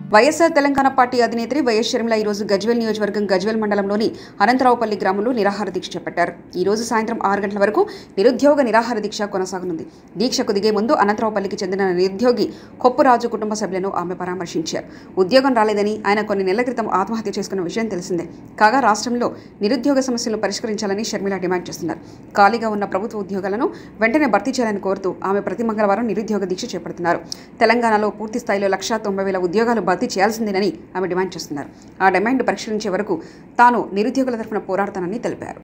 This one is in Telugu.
వైఎస్ఆర్ తెలంగాణ పార్టీ అధినేత్రి వైఎస్ షర్మిల ఈరోజు గజ్వేల్ నియోజకవర్గం గజ్వేల్ మండలంలోని అనంతరావుపల్లి గ్రామంలో నిరాహార దీక్ష చేపట్టారు ఈ రోజు సాయంత్రం ఆరు గంటల వరకు నిరుద్యోగ నిరాహార దీక్ష కొనసాగనుంది దీక్షకు దిగే ముందు అనంతరావుపల్లికి చెందిన నిరుద్యోగి కొప్పురాజు కుటుంబ సభ్యులను ఆమె పరామర్శించారు ఉద్యోగం రాలేదని ఆయన కొన్ని నెలల క్రితం ఆత్మహత్య చేసుకున్న విషయం తెలిసిందే కాగా రాష్ట్రంలో నిరుద్యోగ సమస్యలను పరిష్కరించాలని షర్మిల డిమాండ్ చేస్తున్నారు ఖాళీగా ఉన్న ప్రభుత్వ ఉద్యోగాలను వెంటనే భర్తీ చేయాలని కోరుతూ ఆమె ప్రతి మంగళవారం నిరుద్యోగ దీక్ష చేపడుతున్నారు తెలంగాణలో పూర్తి స్థాయిలో లక్షా తొంభై వేల ఉద్యోగాలు భర్తీ చేయాల్సిందేనని ఆమె డిమాండ్ చేస్తున్నారు ఆ డిమాండ్ పరిష్కరించే వరకు తాను నిరుద్యోగుల తరఫున పోరాడతానని తెలిపారు